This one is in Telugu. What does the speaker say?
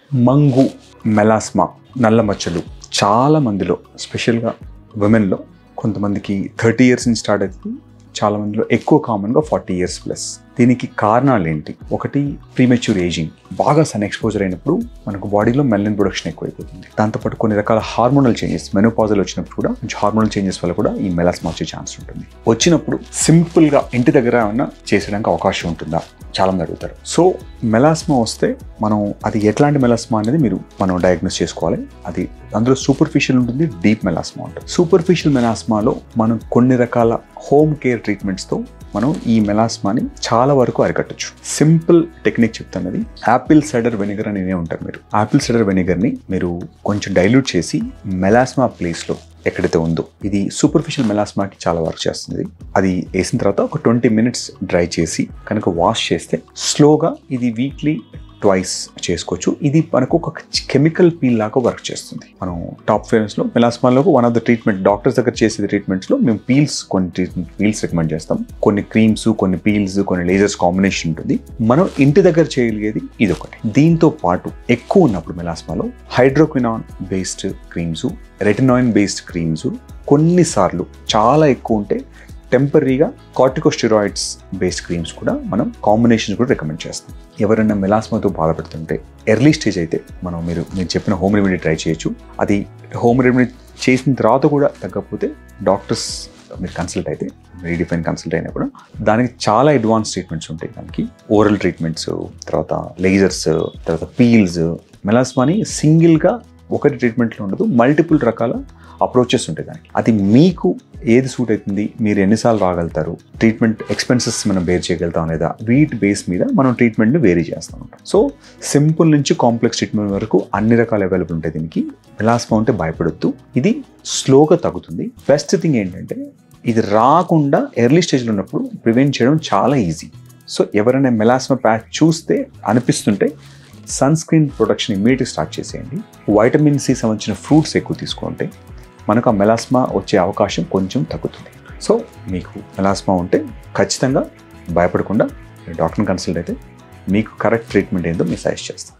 మంగు మెలాస్మా నల్ల మచ్చలు చాలా మందిలో స్పెషల్గా ఉమెన్లో కొంతమందికి థర్టీ ఇయర్స్ నుంచి స్టార్ట్ అవుతుంది చాలా మందిలో ఎక్కువ కామన్గా ఫార్టీ ఇయర్స్ ప్లస్ దీనికి కారణాలు ఏంటి ఒకటి ప్రీమెచ్యూర్ ఏజింగ్ బాగా సన్ ఎక్స్పోజర్ అయినప్పుడు మనకు బాడీలో మెల్లన్ ప్రొడక్షన్ ఎక్కువైపోతుంది దాంతోపాటు కొన్ని రకాల హార్మోనల్ చేంజెస్ మెనోపాజల్ వచ్చినప్పుడు కూడా కొంచెం హార్మోనల్ చేంజెస్ వల్ల కూడా ఈ మెలాస్మా వచ్చే ఛాన్స్ ఉంటుంది వచ్చినప్పుడు సింపుల్గా ఇంటి దగ్గర ఏమైనా చేసడానికి అవకాశం ఉంటుందా చాలా మంది అడుగుతారు సో మెలాస్మా వస్తే మనం అది ఎట్లాంటి మెలాస్మా అనేది మీరు మనం డయాగ్నోస్ చేసుకోవాలి అది అందులో సూపర్ఫిషియల్ ఉంటుంది డీప్ మెలాస్మా ఉంటుంది సూపర్ఫిషియల్ మెలాస్మాలో మనం కొన్ని రకాల హోమ్ కేర్ ట్రీట్మెంట్స్తో మనం ఈ మెలాస్మాని చాలా వరకు అరికట్టచ్చు సింపుల్ టెక్నిక్ చెప్తున్నది యాపిల్ సైడర్ వెనిగర్ అని వినే ఉంటారు మీరు యాపిల్ సైడర్ వెనిగర్ని మీరు కొంచెం డైల్యూట్ చేసి మెలాస్మా ప్లేస్లో ఎక్కడైతే ఉందో ఇది సూపర్ఫిషియల్ మెలాస్మాకి చాలా వర్క్ చేస్తుంది అది వేసిన తర్వాత ఒక ట్వంటీ మినిట్స్ డ్రై చేసి కనుక వాష్ చేస్తే స్లోగా ఇది వీక్లీ ట్వైస్ చేసుకోవచ్చు ఇది మనకు ఒక కెమికల్ పీల్ లాగా వర్క్ చేస్తుంది మనం టాప్ ఫేమస్లో మెలాస్మాలో one of the treatment doctors దగ్గర చేసే ట్రీట్మెంట్స్లో మేము పీల్స్ కొన్ని ట్రీట్మెంట్ పీల్స్ రికమెండ్ చేస్తాం కొన్ని క్రీమ్స్ కొన్ని పీల్స్ కొన్ని లేజర్స్ కాంబినేషన్ ఉంటుంది మనం ఇంటి దగ్గర చేయగలిగేది ఇది ఒకటి దీంతో పాటు ఎక్కువ ఉన్నప్పుడు మెలాస్మాలో hydroquinone based creams retinoin based creams కొన్నిసార్లు చాలా ఎక్కువ ఉంటే టెంపరీగా కార్టికోస్టిరాయిడ్స్ బేస్డ్ క్రీమ్స్ కూడా మనం కాంబినేషన్స్ కూడా రికమెండ్ చేస్తాం ఎవరైనా మెలాస్మాతో బాధపడుతుంటే ఎర్లీ స్టేజ్ అయితే మనం మీరు మీరు చెప్పిన హోమ్ రెమెడీ ట్రై చేయొచ్చు అది హోమ్ రెమెడీ చేసిన తర్వాత కూడా తగ్గకపోతే డాక్టర్స్ మీరు కన్సల్ట్ అయితే రీడిఫైన్ కన్సల్ట్ అయినా కూడా దానికి చాలా అడ్వాన్స్ ట్రీట్మెంట్స్ ఉంటాయి దానికి ఓరల్ ట్రీట్మెంట్స్ తర్వాత లేజర్స్ తర్వాత పీల్స్ మెలాస్మాని సింగిల్గా ఒకటి ట్రీట్మెంట్లో ఉండదు మల్టిపుల్ రకాల అప్రోచెస్ ఉంటాయి దానికి అది మీకు ఏది సూట్ అవుతుంది మీరు ఎన్నిసార్లు రాగలుగుతారు ట్రీట్మెంట్ ఎక్స్పెన్సెస్ మనం బేర్ చేయగలుగుతాం లేదా వీటి బేస్ మీద మనం ట్రీట్మెంట్ని వేరీ చేస్తూ ఉంటాం సో సింపుల్ నుంచి కాంప్లెక్స్ ట్రీట్మెంట్ వరకు అన్ని రకాల అవైలబుల్ ఉంటాయి దీనికి మెలాస్మా ఉంటే భయపడొద్దు ఇది స్లోగా తగ్గుతుంది బెస్ట్ థింగ్ ఏంటంటే ఇది రాకుండా ఎర్లీ స్టేజ్లో ఉన్నప్పుడు ప్రివెంట్ చేయడం చాలా ఈజీ సో ఎవరైనా మెలాస్మా ప్యాచ్ చూస్తే అనిపిస్తుంటే సన్ స్క్రీన్ ప్రొడక్షన్ ఇమీడియట్గా స్టార్ట్ చేసేయండి వైటమిన్ సి సంబంధించిన ఫ్రూట్స్ ఎక్కువ తీసుకుంటే మనకు ఆ మెలాస్మా వచ్చే అవకాశం కొంచెం తగ్గుతుంది సో మీకు మెలాస్మా ఉంటే ఖచ్చితంగా భయపడకుండా డాక్టర్ని కన్సల్ట్ అయితే మీకు కరెక్ట్ ట్రీట్మెంట్ ఏందో మీ సజెస్ట్ చేస్తాం